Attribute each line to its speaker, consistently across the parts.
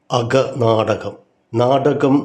Speaker 1: അകനാടകം നാടകം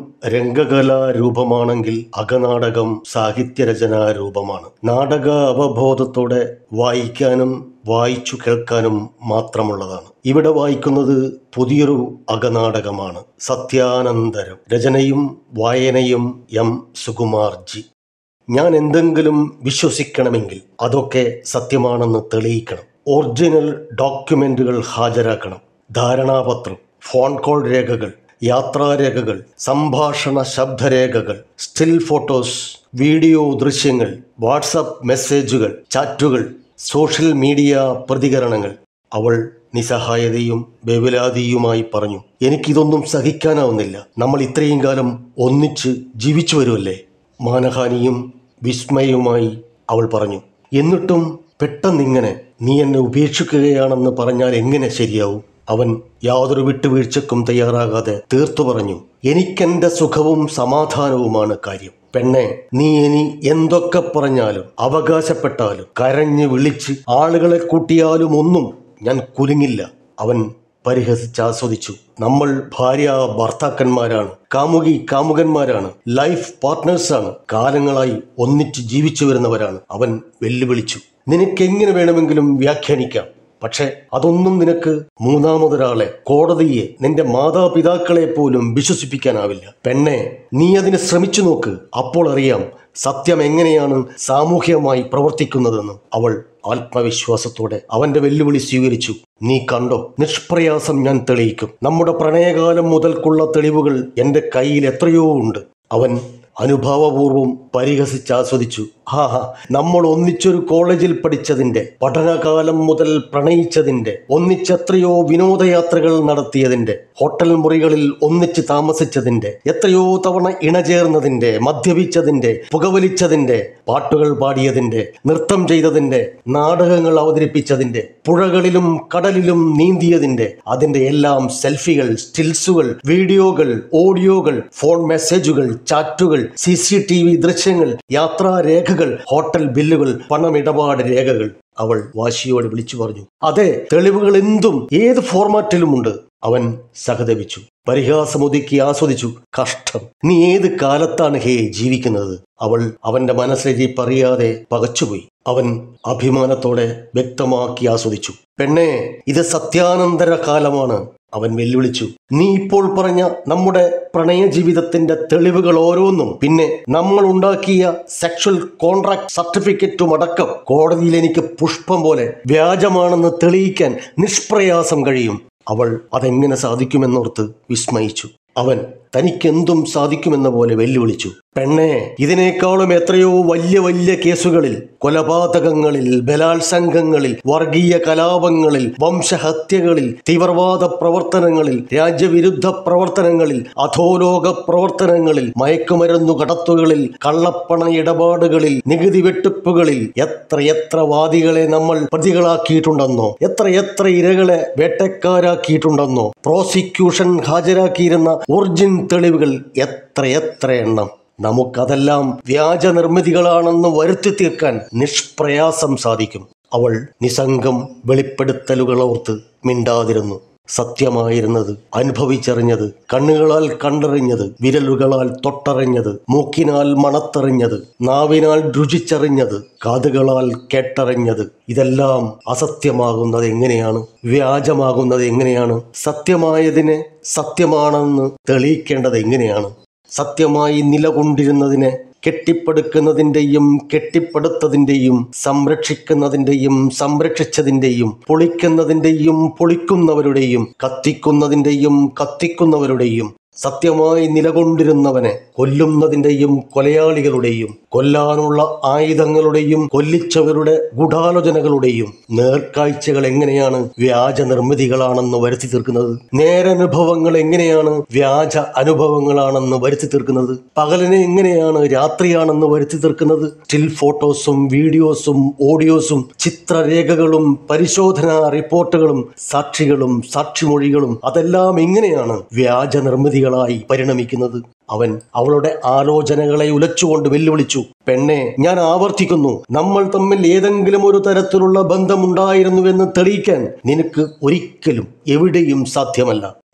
Speaker 1: രംഗകലാരൂപമാണെങ്കിൽ അകനാടകം സാഹിത്യരചനാ രൂപമാണ് നാടക അവബോധത്തോടെ വായിക്കാനും വായിച്ചു കേൾക്കാനും മാത്രമുള്ളതാണ് ഇവിടെ വായിക്കുന്നത് പുതിയൊരു അകനാടകമാണ് സത്യാനന്തരം രചനയും വായനയും എം സുകുമാർ ജി ഞാൻ എന്തെങ്കിലും വിശ്വസിക്കണമെങ്കിൽ അതൊക്കെ സത്യമാണെന്ന് തെളിയിക്കണം ഒറിജിനൽ ഡോക്യുമെന്റുകൾ ഹാജരാക്കണം ധാരണാപത്രം ഫോൺ കോൾ രേഖകൾ യാത്രാരേഖകൾ സംഭാഷണ ശബ്ദരേഖകൾ സ്റ്റിൽ ഫോട്ടോസ് വീഡിയോ ദൃശ്യങ്ങൾ വാട്സപ്പ് മെസ്സേജുകൾ ചാറ്റുകൾ സോഷ്യൽ മീഡിയ പ്രതികരണങ്ങൾ അവൾ നിസ്സഹായതയും ബേവലാതിയുമായി പറഞ്ഞു എനിക്കിതൊന്നും സഹിക്കാനാവുന്നില്ല നമ്മൾ ഇത്രയും കാലം ഒന്നിച്ച് ജീവിച്ചു വരുമല്ലേ മാനഹാനിയും വിസ്മയവുമായി അവൾ പറഞ്ഞു എന്നിട്ടും പെട്ടെന്നിങ്ങനെ നീ എന്നെ ഉപേക്ഷിക്കുകയാണെന്ന് പറഞ്ഞാൽ എങ്ങനെ ശരിയാവും അവൻ യാതൊരു വിട്ടുവീഴ്ചക്കും തയ്യാറാകാതെ തീർത്തു പറഞ്ഞു എനിക്കെന്റെ സുഖവും സമാധാനവുമാണ് കാര്യം പെണ്ണെ നീ ഇനി എന്തൊക്കെ പറഞ്ഞാലും അവകാശപ്പെട്ടാലും കരഞ്ഞ് വിളിച്ച് ആളുകളെ കൂട്ടിയാലും ഒന്നും ഞാൻ കുലുങ്ങില്ല അവൻ പരിഹസിച്ചാസ്വദിച്ചു നമ്മൾ ഭാര്യ ഭർത്താക്കന്മാരാണ് കാമുകി കാമുകന്മാരാണ് ലൈഫ് പാർട്ട്നേഴ്സാണ് കാലങ്ങളായി ഒന്നിച്ച് ജീവിച്ചു വരുന്നവരാണ് അവൻ വെല്ലുവിളിച്ചു നിനക്കെങ്ങനെ വേണമെങ്കിലും വ്യാഖ്യാനിക്കാം പക്ഷെ അതൊന്നും നിനക്ക് മൂന്നാമതൊരാളെ കോടതിയെ നിന്റെ മാതാപിതാക്കളെ പോലും വിശ്വസിപ്പിക്കാനാവില്ല പെണ്ണെ നീ അതിന് ശ്രമിച്ചു നോക്ക് അപ്പോൾ അറിയാം സത്യം എങ്ങനെയാണ് സാമൂഹികമായി പ്രവർത്തിക്കുന്നതെന്ന് അവൾ ആത്മവിശ്വാസത്തോടെ അവന്റെ വെല്ലുവിളി സ്വീകരിച്ചു നീ കണ്ടോ നിഷ്പ്രയാസം ഞാൻ തെളിയിക്കും നമ്മുടെ പ്രണയകാലം മുതൽക്കുള്ള തെളിവുകൾ എന്റെ കയ്യിൽ എത്രയോ ഉണ്ട് അവൻ അനുഭാവപൂർവം പരിഹസിച്ചാസ്വദിച്ചു ഹാ ഹാ നമ്മൾ ഒന്നിച്ചൊരു കോളേജിൽ പഠിച്ചതിന്റെ പഠനകാലം മുതൽ പ്രണയിച്ചതിന്റെ ഒന്നിച്ചെത്രയോ വിനോദയാത്രകൾ നടത്തിയതിന്റെ ഹോട്ടൽ മുറികളിൽ ഒന്നിച്ച് താമസിച്ചതിന്റെ എത്രയോ തവണ ഇണചേർന്നതിന്റെ മദ്യപിച്ചതിന്റെ പുകവലിച്ചതിന്റെ പാട്ടുകൾ പാടിയതിന്റെ നൃത്തം ചെയ്തതിന്റെ നാടകങ്ങൾ അവതരിപ്പിച്ചതിന്റെ പുഴകളിലും കടലിലും നീന്തിയതിന്റെ അതിന്റെ എല്ലാം സെൽഫികൾ സ്റ്റിൽസുകൾ വീഡിയോകൾ ഓഡിയോകൾ ഫോൺ മെസ്സേജുകൾ ചാറ്റുകൾ സി സി ടി വി ദൃശ്യങ്ങൾ യാത്രാരേഖകൾ ഹോട്ടൽ ബില്ലുകൾ പണമിടപാട് രേഖകൾ അവൾ വാശിയോടെ വിളിച്ചു പറഞ്ഞു അതെ തെളിവുകൾ എന്തും ഏത് ഫോർമാറ്റിലുമുണ്ട് അവൻ സഹതപിച്ചു പരിഹാസമൊതുക്കി ആസ്വദിച്ചു കഷ്ടം നീ ഏത് കാലത്താണ് ഹേ ജീവിക്കുന്നത് അവൾ അവന്റെ മനസ്സിലേക്ക് പറയാതെ പകച്ചുപോയി അവൻ അഭിമാനത്തോടെ വ്യക്തമാക്കി ആസ്വദിച്ചു പെണ്ണെ ഇത് സത്യാനന്തര കാലമാണ് അവൻ വെല്ലുവിളിച്ചു നീ ഇപ്പോൾ പറഞ്ഞ നമ്മുടെ പ്രണയ ജീവിതത്തിന്റെ തെളിവുകൾ ഓരോന്നും പിന്നെ നമ്മൾ ഉണ്ടാക്കിയ സെക്ഷൽ കോൺട്രാക്ട് സർട്ടിഫിക്കറ്റും അടക്കം കോടതിയിൽ എനിക്ക് പുഷ്പം പോലെ വ്യാജമാണെന്ന് തെളിയിക്കാൻ നിഷ്പ്രയാസം കഴിയും അവൾ അതെങ്ങനെ സാധിക്കുമെന്നോർത്ത് വിസ്മയിച്ചു അവൻ തനിക്കെന്തും സാധിക്കുമെന്ന പോലെ വെല്ലുവിളിച്ചു പെണ്ണെ ഇതിനേക്കാളും എത്രയോ വലിയ വലിയ കേസുകളിൽ കൊലപാതകങ്ങളിൽ ബലാത്സംഗങ്ങളിൽ വർഗീയ കലാപങ്ങളിൽ വംശഹത്യകളിൽ തീവ്രവാദ പ്രവർത്തനങ്ങളിൽ രാജ്യവിരുദ്ധ പ്രവർത്തനങ്ങളിൽ അധോലോക പ്രവർത്തനങ്ങളിൽ മയക്കുമരുന്നു കടത്തുകളിൽ കള്ളപ്പണ ഇടപാടുകളിൽ നികുതി വെട്ടിപ്പുകളിൽ എത്രയെത്ര വാദികളെ നമ്മൾ പ്രതികളാക്കിയിട്ടുണ്ടെന്നോ എത്രയെത്ര ഇരകളെ വേട്ടക്കാരാക്കിയിട്ടുണ്ടെന്നോ പ്രോസിക്യൂഷൻ ഹാജരാക്കിയിരുന്ന ഒറിജിൻ തെളിവുകൾ എത്രയെത്ര എണ്ണം നമുക്കതെല്ലാം വ്യാജ നിർമ്മിതികളാണെന്ന് വരുത്തി തീർക്കാൻ നിഷ്പ്രയാസം സാധിക്കും അവൾ നിസംഗം വെളിപ്പെടുത്തലുകളോർത്ത് മിണ്ടാതിരുന്നു സത്യമായിരുന്നത് അനുഭവിച്ചറിഞ്ഞത് കണ്ണുകളാൽ കണ്ടറിഞ്ഞത് വിരലുകളാൽ തൊട്ടറിഞ്ഞത് മൂക്കിനാൽ മണത്തറിഞ്ഞത് നാവിനാൽ രുചിച്ചറിഞ്ഞത് കാതുകളാൽ കേട്ടറിഞ്ഞത് ഇതെല്ലാം അസത്യമാകുന്നത് എങ്ങനെയാണ് വ്യാജമാകുന്നത് എങ്ങനെയാണ് സത്യമായതിനെ സത്യമാണെന്ന് തെളിയിക്കേണ്ടത് എങ്ങനെയാണ് സത്യമായി നിലകൊണ്ടിരുന്നതിനെ കെട്ടിപ്പടുക്കുന്നതിൻ്റെയും കെട്ടിപ്പടുത്തതിൻ്റെയും സംരക്ഷിക്കുന്നതിൻ്റെയും സംരക്ഷിച്ചതിൻ്റെയും പൊളിക്കുന്നതിൻ്റെയും പൊളിക്കുന്നവരുടെയും കത്തിക്കുന്നതിൻ്റെയും കത്തിക്കുന്നവരുടെയും സത്യമായി നിലകൊണ്ടിരുന്നവനെ കൊല്ലുന്നതിൻ്റെയും കൊലയാളികളുടെയും കൊല്ലാനുള്ള ആയുധങ്ങളുടെയും കൊല്ലിച്ചവരുടെ ഗൂഢാലോചനകളുടെയും നേർക്കാഴ്ചകൾ എങ്ങനെയാണ് വ്യാജ നിർമ്മിതികളാണെന്ന് വരുത്തി തീർക്കുന്നത് നേരനുഭവങ്ങൾ എങ്ങനെയാണ് വ്യാജ അനുഭവങ്ങളാണെന്ന് വരുത്തി തീർക്കുന്നത് പകലിനെ എങ്ങനെയാണ് രാത്രിയാണെന്ന് വരുത്തി തീർക്കുന്നത് സ്റ്റിൽ ഫോട്ടോസും വീഡിയോസും ഓഡിയോസും ചിത്രരേഖകളും പരിശോധനാ റിപ്പോർട്ടുകളും സാക്ഷികളും സാക്ഷിമൊഴികളും അതെല്ലാം എങ്ങനെയാണ് വ്യാജ നിർമ്മിതികളായി പരിണമിക്കുന്നത് അവൻ അവളുടെ ആലോചനകളെ ഉലച്ചുകൊണ്ട് വെല്ലുവിളിച്ചു പെണ്ണെ ഞാൻ ആവർത്തിക്കുന്നു നമ്മൾ തമ്മിൽ ഏതെങ്കിലും ഒരു തരത്തിലുള്ള ബന്ധമുണ്ടായിരുന്നുവെന്ന് തെളിയിക്കാൻ നിനക്ക് ഒരിക്കലും എവിടെയും സാധ്യമല്ല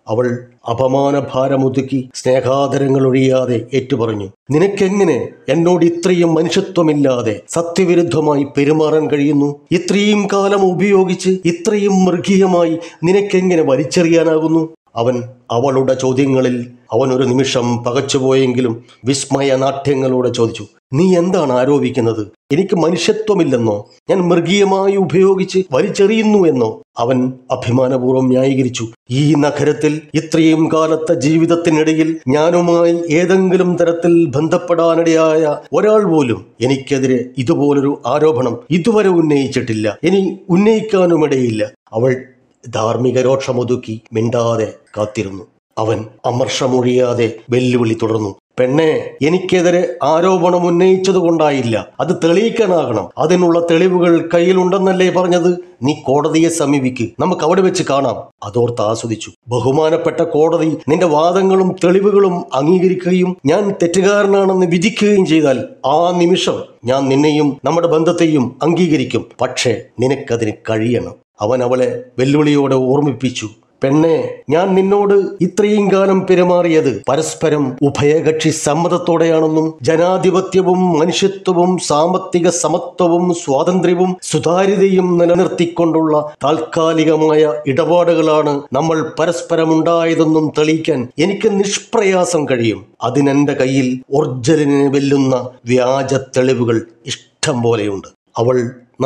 Speaker 1: അവൾ അപമാനഭാരമൊതുക്കി സ്നേഹാദരങ്ങൾ ഒഴിയാതെ ഏറ്റുപറഞ്ഞു നിനക്കെങ്ങനെ എന്നോട് ഇത്രയും മനുഷ്യത്വമില്ലാതെ സത്യവിരുദ്ധമായി പെരുമാറാൻ കഴിയുന്നു ഇത്രയും കാലം ഉപയോഗിച്ച് ഇത്രയും മൃഗീയമായി നിനക്കെങ്ങനെ വലിച്ചെറിയാനാകുന്നു അവൻ അവളുടെ ചോദ്യങ്ങളിൽ അവൻ ഒരു നിമിഷം പകച്ചുപോയെങ്കിലും വിസ്മയ നാട്യങ്ങളോടെ ചോദിച്ചു നീ എന്താണ് ആരോപിക്കുന്നത് എനിക്ക് മനുഷ്യത്വമില്ലെന്നോ ഞാൻ മൃഗീയമായി ഉപയോഗിച്ച് വലിച്ചെറിയുന്നു എന്നോ അവൻ അഭിമാനപൂർവ്വം ന്യായീകരിച്ചു ഈ നഗരത്തിൽ ഇത്രയും കാലത്തെ ജീവിതത്തിനിടയിൽ ഞാനുമായി ഏതെങ്കിലും തരത്തിൽ ബന്ധപ്പെടാനിടയായ ഒരാൾ പോലും എനിക്കെതിരെ ഇതുപോലൊരു ആരോപണം ഇതുവരെ ഉന്നയിച്ചിട്ടില്ല ഇനി ഉന്നയിക്കാനുമിടയില്ല അവൾ ധാർമ്മിക രോക്ഷമൊതുക്കി മിണ്ടാതെ കാത്തിരുന്നു അവൻ അമർഷമൊഴിയാതെ വെല്ലുവിളി തുടർന്നു പെണ്ണെ എനിക്കെതിരെ ആരോപണം ഉന്നയിച്ചത് കൊണ്ടായില്ല അത് തെളിയിക്കാനാകണം അതിനുള്ള തെളിവുകൾ കയ്യിലുണ്ടെന്നല്ലേ പറഞ്ഞത് നീ കോടതിയെ സമീപിക്ക് നമുക്ക് അവിടെ വെച്ച് കാണാം അതോർത്ത് ആസ്വദിച്ചു ബഹുമാനപ്പെട്ട കോടതി നിന്റെ വാദങ്ങളും തെളിവുകളും അംഗീകരിക്കുകയും ഞാൻ തെറ്റുകാരനാണെന്ന് വിധിക്കുകയും ചെയ്താൽ ആ നിമിഷം ഞാൻ നിന്നെയും നമ്മുടെ ബന്ധത്തെയും അംഗീകരിക്കും പക്ഷേ നിനക്കതിന് കഴിയണം അവൻ അവളെ വെല്ലുവിളിയോടെ ഓർമ്മിപ്പിച്ചു പെണ്ണെ ഞാൻ നിന്നോട് ഇത്രയും കാലം പെരുമാറിയത് പരസ്പരം ഉഭയകക്ഷി സമ്മതത്തോടെയാണെന്നും ജനാധിപത്യവും മനുഷ്യത്വവും സാമ്പത്തിക സമത്വവും സ്വാതന്ത്ര്യവും സുതാര്യതയും നിലനിർത്തിക്കൊണ്ടുള്ള താൽക്കാലികമായ ഇടപാടുകളാണ് നമ്മൾ പരസ്പരമുണ്ടായതെന്നും തെളിയിക്കാൻ എനിക്ക് നിഷ്പ്രയാസം കഴിയും അതിനെന്റെ കയ്യിൽ ഒറിജിനലിനെ വെല്ലുന്ന വ്യാജ തെളിവുകൾ ഇഷ്ടം പോലെയുണ്ട് അവൾ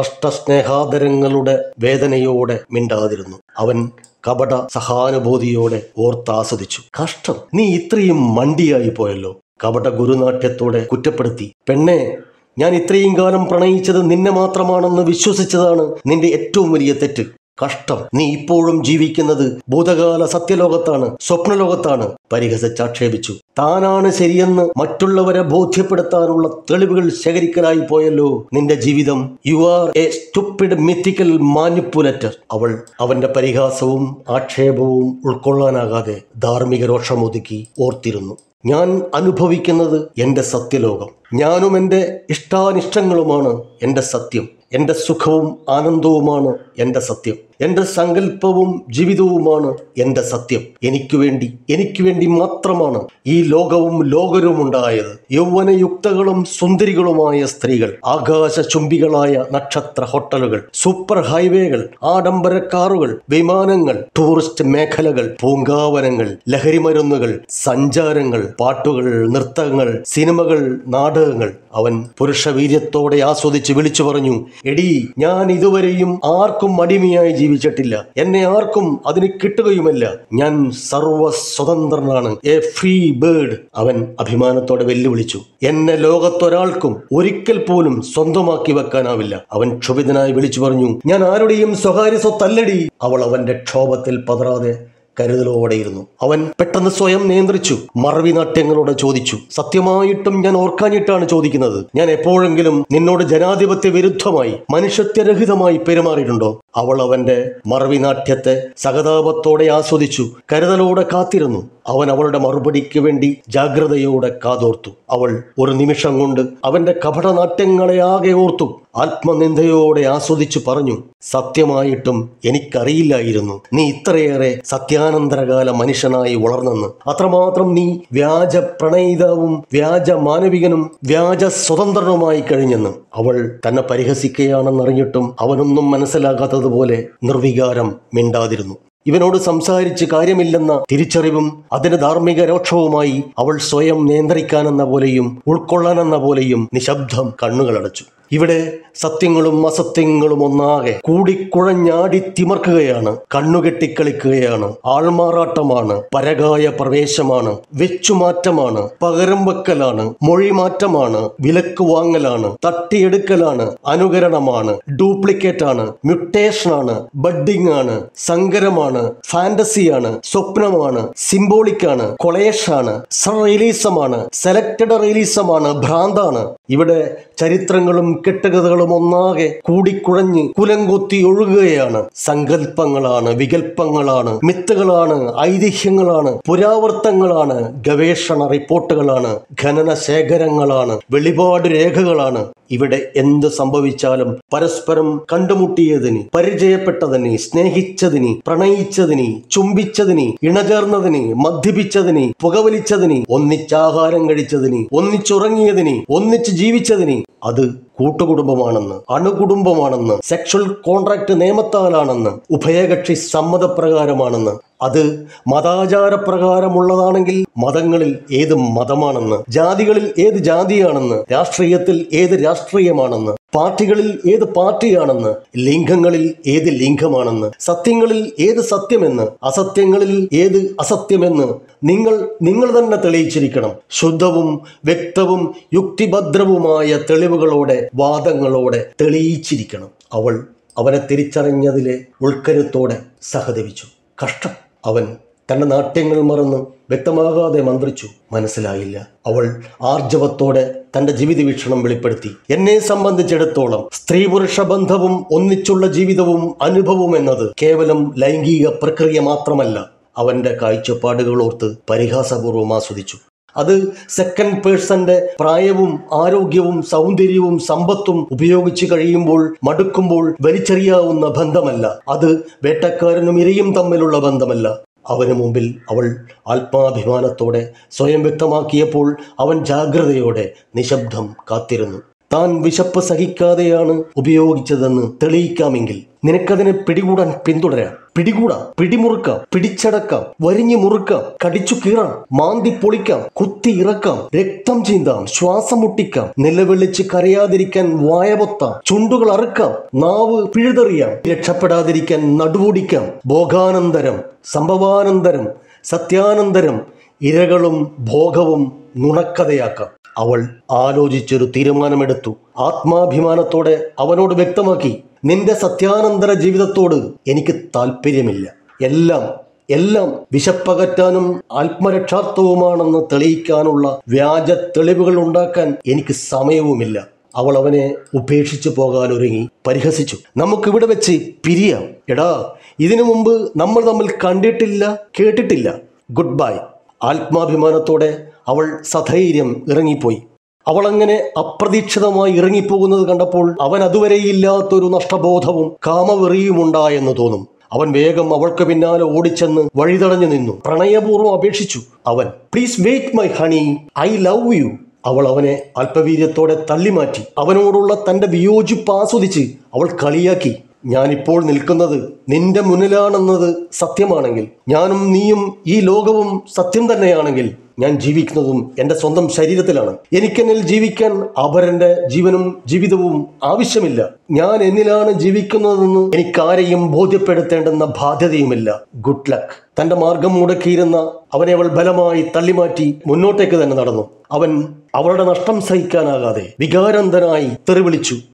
Speaker 1: നഷ്ടസ്നേഹാദരങ്ങളുടെ വേദനയോടെ മിണ്ടാതിരുന്നു അവൻ കപട സഹാനുഭൂതിയോടെ ഓർത്താസ്വദിച്ചു കഷ്ടം നീ ഇത്രയും മണ്ടിയായി പോയല്ലോ കപട ഗുരുനാട്യത്തോടെ കുറ്റപ്പെടുത്തി പെണ്ണെ ഞാൻ ഇത്രയും കാലം പ്രണയിച്ചത് നിന്നെ മാത്രമാണെന്ന് വിശ്വസിച്ചതാണ് നിന്റെ ഏറ്റവും വലിയ തെറ്റ് കഷ്ടം നീ ഇപ്പോഴും ജീവിക്കുന്നത് ഭൂതകാല സത്യലോകത്താണ് സ്വപ്നലോകത്താണ് പരിഹസിച്ചാക്ഷേപിച്ചു താനാണ് ശരിയെന്ന് മറ്റുള്ളവരെ ബോധ്യപ്പെടുത്താനുള്ള തെളിവുകൾ ശേഖരിക്കലായി പോയല്ലോ നിന്റെ ജീവിതം you are a stupid mythical manipulator അവൾ അവന്റെ പരിഹാസവും ആക്ഷേപവും ഉൾക്കൊള്ളാനാകാതെ ധാർമ്മിക രോഷമൊതുക്കി ഓർത്തിരുന്നു ഞാൻ അനുഭവിക്കുന്നത് എൻ്റെ സത്യലോകം ഞാനും എൻ്റെ ഇഷ്ടാനിഷ്ടങ്ങളുമാണ് എൻ്റെ സത്യം എൻ്റെ സുഖവും ആനന്ദവുമാണ് എൻ്റെ സത്യം എൻ്റെ സങ്കല്പവും ജീവിതവുമാണ് എൻ്റെ സത്യം എനിക്ക് വേണ്ടി എനിക്ക് വേണ്ടി മാത്രമാണ് ഈ ലോകവും ലോകരും ഉണ്ടായത് യൗവനയുക്തകളും സുന്ദരികളുമായ സ്ത്രീകൾ ആകാശ ചുംബികളായ നക്ഷത്ര ഹോട്ടലുകൾ സൂപ്പർ ഹൈവേകൾ ആഡംബര കാറുകൾ വിമാനങ്ങൾ ടൂറിസ്റ്റ് മേഖലകൾ പൂങ്കാവനങ്ങൾ ലഹരിമരുന്നുകൾ സഞ്ചാരങ്ങൾ പാട്ടുകൾ നൃത്തങ്ങൾ സിനിമകൾ നാടകങ്ങൾ അവൻ പുരുഷവീര്യത്തോടെ ആസ്വദിച്ച് വിളിച്ചു പറഞ്ഞു എടി ഞാൻ ഇതുവരെയും ആർക്കും അടിമയായി ജീവിച്ചിട്ടില്ല എന്നെ ആർക്കും അതിന് കിട്ടുകയുമല്ല ഞാൻ സർവ സ്വതന്ത്രനാണ് എ ഫ്രീ ബേർഡ് അവൻ അഭിമാനത്തോടെ വെല്ലുവിളിച്ചു എന്നെ ലോകത്തൊരാൾക്കും ഒരിക്കൽ പോലും സ്വന്തമാക്കി വെക്കാനാവില്ല അവൻ ക്ഷുഭിതനായി വിളിച്ചു പറഞ്ഞു ഞാൻ ആരുടെയും സ്വകാര്യ സ്വത്തല്ലടി അവൾ അവന്റെ ക്ഷോഭത്തിൽ പതറാതെ കരുതലോടെയിരുന്നു അവൻ പെട്ടെന്ന് സ്വയം നിയന്ത്രിച്ചു മറവി നാട്യങ്ങളോട് ചോദിച്ചു സത്യമായിട്ടും ഞാൻ ഓർക്കാഞ്ഞിട്ടാണ് ചോദിക്കുന്നത് ഞാൻ എപ്പോഴെങ്കിലും നിന്നോട് ജനാധിപത്യ വിരുദ്ധമായി മനുഷ്യത്വരഹിതമായി പെരുമാറിയിട്ടുണ്ടോ അവൾ അവന്റെ മറവി നാട്യത്തെ സഹതാപത്തോടെ ആസ്വദിച്ചു കരുതലോടെ കാത്തിരുന്നു അവൻ അവളുടെ മറുപടിക്ക് വേണ്ടി ജാഗ്രതയോടെ കാതോർത്തു അവൾ ഒരു നിമിഷം കൊണ്ട് അവന്റെ കപടനാട്യങ്ങളെ ആകെ ഓർത്തു ആത്മനിന്ദയോടെ ആസ്വദിച്ചു പറഞ്ഞു സത്യമായിട്ടും എനിക്കറിയില്ലായിരുന്നു നീ ഇത്രയേറെ സത്യാനന്തരകാല മനുഷ്യനായി വളർന്നെന്ന് അത്രമാത്രം നീ വ്യാജ പ്രണയിതാവും വ്യാജ മാനവികനും വ്യാജ സ്വതന്ത്രനുമായി കഴിഞ്ഞെന്ന് അവൾ തന്നെ പരിഹസിക്കുകയാണെന്നറിഞ്ഞിട്ടും അവനൊന്നും മനസ്സിലാകാത്തതുപോലെ നിർവികാരം മിണ്ടാതിരുന്നു ഇവനോട് സംസാരിച്ച് കാര്യമില്ലെന്ന തിരിച്ചറിവും അതിന് ധാർമ്മിക രോക്ഷവുമായി അവൾ സ്വയം നിയന്ത്രിക്കാനെന്ന പോലെയും ഉൾക്കൊള്ളാനെന്ന പോലെയും നിശബ്ദം കണ്ണുകളടച്ചു ഇവിടെ സത്യങ്ങളും അസത്യങ്ങളും ഒന്നാകെ കൂടിക്കുഴഞ്ഞാടി തിമർക്കുകയാണ് കണ്ണുകെട്ടിക്കളിക്കുകയാണ് ആൾമാറാട്ടമാണ് പരകായ പ്രവേശമാണ് വെച്ചുമാറ്റമാണ് പകരം വെക്കലാണ് മൊഴിമാറ്റമാണ് വിലക്ക് വാങ്ങലാണ് തട്ടിയെടുക്കലാണ് അനുകരണമാണ് ഡ്യൂപ്ലിക്കേറ്റ് ആണ് മ്യൂട്ടേഷനാണ് ബഡ്ഡിംഗ് ആണ് സങ്കരമാണ് ഫാന്റസിയാണ് സ്വപ്നമാണ് സിംബോളിക്കാണ് കൊളേഷാണ് റിലീസമാണ് സെലക്ടഡ് റിലീസമാണ് ഭ്രാന്താണ് ഇവിടെ ചരിത്രങ്ങളും കെട്ടുകഥകളും ഒന്നാകെ കൂടിക്കുഴഞ്ഞ് കുലംകൊത്തി ഒഴുകുകയാണ് സങ്കല്പങ്ങളാണ് വികല്പങ്ങളാണ് മിത്തുകളാണ് ഐതിഹ്യങ്ങളാണ് പുരാവർത്തങ്ങളാണ് ഗവേഷണ റിപ്പോർട്ടുകളാണ് ഖനന ശേഖരങ്ങളാണ് വെളിപാട് രേഖകളാണ് ഇവിടെ എന്ത് സംഭവിച്ചാലും പരസ്പരം കണ്ടുമുട്ടിയതിന് പരിചയപ്പെട്ടതിന് സ്നേഹിച്ചതിന് പ്രണയിച്ചതിന് ചുംബിച്ചതിന് ഇണചേർന്നതിന് മദ്യപിച്ചതിന് പുകവലിച്ചതിന് ഒന്നിച്ചാഹാരം കഴിച്ചതിന് ഒന്നിച്ചുറങ്ങിയതിന് ഒന്നിച്ച് ജീവിച്ചതിന് അത് കൂട്ടുകുടുംബമാണെന്ന് അണുകുടുംബമാണെന്ന് സെക്ഷൽ കോൺട്രാക്ട് നിയമത്താലാണെന്ന് ഉഭയകക്ഷി സമ്മതപ്രകാരമാണെന്ന് അത് മതാചാരപ്രകാരമുള്ളതാണെങ്കിൽ മതങ്ങളിൽ ഏത് മതമാണെന്ന് ജാതികളിൽ ഏത് ജാതിയാണെന്ന് രാഷ്ട്രീയത്തിൽ ഏത് രാഷ്ട്രീയമാണെന്ന് പാർട്ടികളിൽ ഏത് പാർട്ടിയാണെന്ന് ലിംഗങ്ങളിൽ ഏത് ലിംഗമാണെന്ന് സത്യങ്ങളിൽ ഏത് സത്യമെന്ന് അസത്യങ്ങളിൽ ഏത് അസത്യമെന്ന് നിങ്ങൾ നിങ്ങൾ തന്നെ തെളിയിച്ചിരിക്കണം ശുദ്ധവും വ്യക്തവും യുക്തിഭദ്രവുമായ തെളിവുകളോടെ വാദങ്ങളോടെ തെളിയിച്ചിരിക്കണം അവൾ അവനെ തിരിച്ചറിഞ്ഞതിലെ ഉൾക്കരുത്തോടെ സഹതപിച്ചു കഷ്ടം അവൻ തന്റെ നാട്യങ്ങൾ മറന്ന് വ്യക്തമാകാതെ മന്ത്രിച്ചു മനസ്സിലായില്ല അവൾ ആർജവത്തോടെ തന്റെ ജീവിത വീക്ഷണം വെളിപ്പെടുത്തി എന്നെ സംബന്ധിച്ചിടത്തോളം സ്ത്രീ പുരുഷ ബന്ധവും ഒന്നിച്ചുള്ള ജീവിതവും അനുഭവവും എന്നത് കേവലം ലൈംഗിക പ്രക്രിയ മാത്രമല്ല അവന്റെ കാഴ്ചപ്പാടുകൾ ഓർത്ത് പരിഹാസപൂർവ്വം ആസ്വദിച്ചു അത് സെക്കൻഡ് പേഴ്സന്റെ പ്രായവും ആരോഗ്യവും സൗന്ദര്യവും സമ്പത്തും ഉപയോഗിച്ച് കഴിയുമ്പോൾ മടുക്കുമ്പോൾ വലിച്ചെറിയാവുന്ന ബന്ധമല്ല അത് വേട്ടക്കാരനും ഇരയും തമ്മിലുള്ള ബന്ധമല്ല അവന് മുമ്പിൽ അവൾ ആത്മാഭിമാനത്തോടെ സ്വയം വ്യക്തമാക്കിയപ്പോൾ അവൻ ജാഗ്രതയോടെ നിശബ്ദം കാത്തിരുന്നു താൻ വിശപ്പ് സഹിക്കാതെയാണ് ഉപയോഗിച്ചതെന്ന് തെളിയിക്കാമെങ്കിൽ നിനക്കതിനെ പിടികൂടാൻ പിന്തുടരാം പിടികൂടാം പിടിമുറുക്കാം പിടിച്ചടക്കാം വരിഞ്ഞു മുറുക്കാം കടിച്ചു കീറാം മാന്തി പൊളിക്കാം കുത്തി ഇറക്കാം രക്തം ചീന്താം ശ്വാസം മുട്ടിക്കാം നിലവിളിച്ച് കരയാതിരിക്കാൻ വായപൊത്താം ചുണ്ടുകൾ അറുക്കാം നാവ് പിഴുതെറിയാം രക്ഷപ്പെടാതിരിക്കാൻ നടുവൊടിക്കാം ഭോഗാനന്തരം സംഭവാനന്തരം സത്യാനന്തരം ഇരകളും ഭോഗവും നുണക്കഥയാക്കാം അവൾ ആലോചിച്ചൊരു തീരുമാനമെടുത്തു ആത്മാഭിമാനത്തോടെ അവനോട് വ്യക്തമാക്കി നിന്റെ സത്യാനന്തര ജീവിതത്തോട് എനിക്ക് താല്പര്യമില്ല എല്ലാം എല്ലാം വിശപ്പകറ്റാനും ആത്മരക്ഷാർത്ഥവുമാണെന്ന് തെളിയിക്കാനുള്ള വ്യാജ തെളിവുകൾ ഉണ്ടാക്കാൻ എനിക്ക് സമയവുമില്ല അവൾ അവനെ ഉപേക്ഷിച്ചു പോകാൻ ഒരുങ്ങി പരിഹസിച്ചു നമുക്കിവിടെ വെച്ച് പിരിയാം എടാ ഇതിനു മുമ്പ് നമ്മൾ തമ്മിൽ കണ്ടിട്ടില്ല കേട്ടിട്ടില്ല ഗുഡ് ബൈ ആത്മാഭിമാനത്തോടെ അവൾ സധൈര്യം ഇറങ്ങിപ്പോയി അവളങ്ങനെ അപ്രതീക്ഷിതമായി ഇറങ്ങിപ്പോകുന്നത് കണ്ടപ്പോൾ അവൻ അതുവരെ ഇല്ലാത്തൊരു നഷ്ടബോധവും കാമവെറിയും ഉണ്ടായെന്ന് തോന്നും അവൻ വേഗം അവൾക്ക് പിന്നാലെ ഓടിച്ചെന്ന് വഴിതടഞ്ഞു നിന്നു പ്രണയപൂർവ്വം അപേക്ഷിച്ചു അവൻ please wait my honey I love you അവൾ അവനെ അല്പവീര്യത്തോടെ തള്ളിമാറ്റി അവനോടുള്ള തന്റെ വിയോജിപ്പ് ആസ്വദിച്ച് അവൾ കളിയാക്കി ഞാനിപ്പോൾ നിൽക്കുന്നത് നിന്റെ മുന്നിലാണെന്നത് സത്യമാണെങ്കിൽ ഞാനും നീയും ഈ ലോകവും സത്യം തന്നെയാണെങ്കിൽ ഞാൻ ജീവിക്കുന്നതും എൻ്റെ സ്വന്തം ശരീരത്തിലാണ് എനിക്കെന്നിൽ ജീവിക്കാൻ അപരന്റെ ജീവനും ജീവിതവും ആവശ്യമില്ല ഞാൻ എന്നിലാണ് ജീവിക്കുന്നതെന്ന് എനിക്കാരെയും ബോധ്യപ്പെടുത്തേണ്ടെന്ന ബാധ്യതയുമില്ല ഗുഡ് ലക്ക് തന്റെ മാർഗം മുടക്കിയിരുന്ന അവനെ അവൾ ബലമായി തള്ളിമാറ്റി മുന്നോട്ടേക്ക് തന്നെ നടന്നു അവൻ അവളുടെ നഷ്ടം സഹിക്കാനാകാതെ വികാരാന്തനായി തെറിവിളിച്ചു